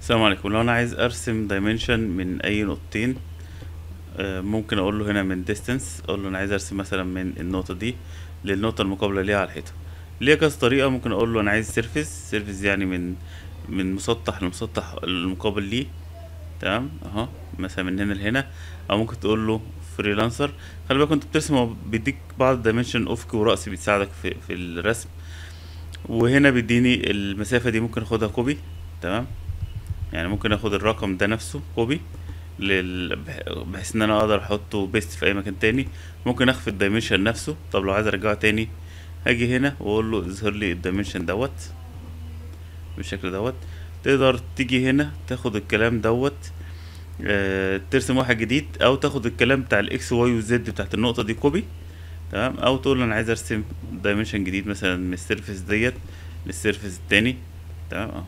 السلام عليكم لو انا عايز ارسم دايمنشن من اي نقطتين آه، ممكن اقول له هنا من distance اقول له انا عايز ارسم مثلا من النقطة دي للنقطة المقابلة ليها على الحيطة ليها كذا طريقة ممكن اقول له انا عايز سيرفيس سيرفيس يعني من من مسطح لمسطح المقابل ليه تمام اهو مثلا من هنا لهنا او ممكن تقول له فريلانسر خلي بالك انت بترسم هو بيديك بعض الدايمنشن افقي ورأسي بتساعدك في في الرسم وهنا بيديني المسافة دي ممكن اخدها كوبي تمام يعني ممكن اخد الرقم ده نفسه كوبي لل... بح- بحيث ان انا اقدر احطه بيست في اي مكان تاني ممكن اخفي الدايمنشن نفسه طب لو عايز ارجعه تاني هاجي هنا واقول له اظهر لي الدايمنشن دوت بالشكل دوت تقدر تيجي هنا تاخد الكلام دوت آه ترسم واحد جديد او تاخد الكلام بتاع الاكس واي وزد بتاعت النقطة دي كوبي تمام او تقول له انا عايز ارسم دايمنشن جديد مثلا من السيرفيس ديت للسيرفيس التاني تمام اهو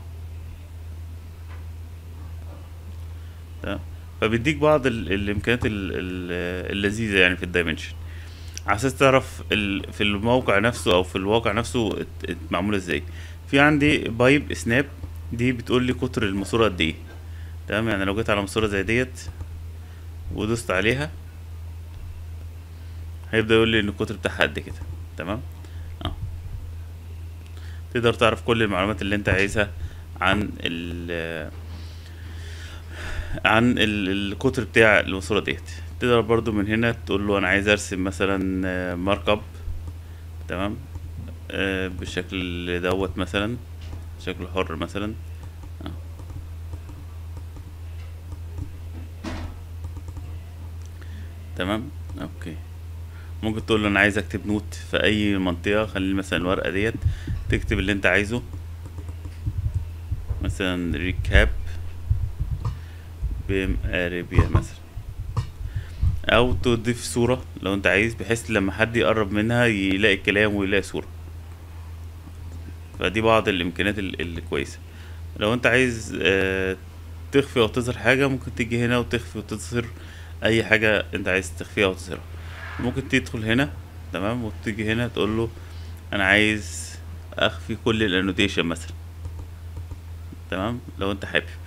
تمام فبيديك بعض ال- الامكانيات ال- ال- اللذيذه يعني في الدايمنشن على اساس تعرف ال- في الموقع نفسه او في الواقع نفسه ات- ات- معمول ازاي في عندي بايب سناب دي بتقول لي قطر الماسوره قد ايه تمام يعني لو جيت على ماسوره زي ديت ودوست عليها هيبدا يقول لي ان القطر بتاعها قد كده تمام اه تقدر تعرف كل المعلومات اللي انت عايزها عن ال عن ال- القطر بتاع الماسورة ديت تقدر برضو من هنا تقول له انا عايز ارسم مثلا مارك اب تمام آه، بالشكل دوت مثلا شكل حر مثلا آه. تمام اوكي ممكن تقول له انا عايز اكتب نوت في اي منطقة خلي مثلا الورقة ديت تكتب اللي انت عايزه مثلا ريكاب بيم اريبيا مثلا او تضيف صورة لو انت عايز بحيث لما حد يقرب منها يلاقي الكلام ويلاقي صورة فدي بعض الامكانيات ال- الكويسة لو انت عايز آه، تخفي او تظهر حاجة ممكن تيجي هنا وتخفي وتظهر اي حاجة انت عايز تخفيها وتظهرها ممكن تدخل هنا تمام وتيجي هنا تقول له انا عايز اخفي كل الانوتيشن مثلا تمام لو انت حابب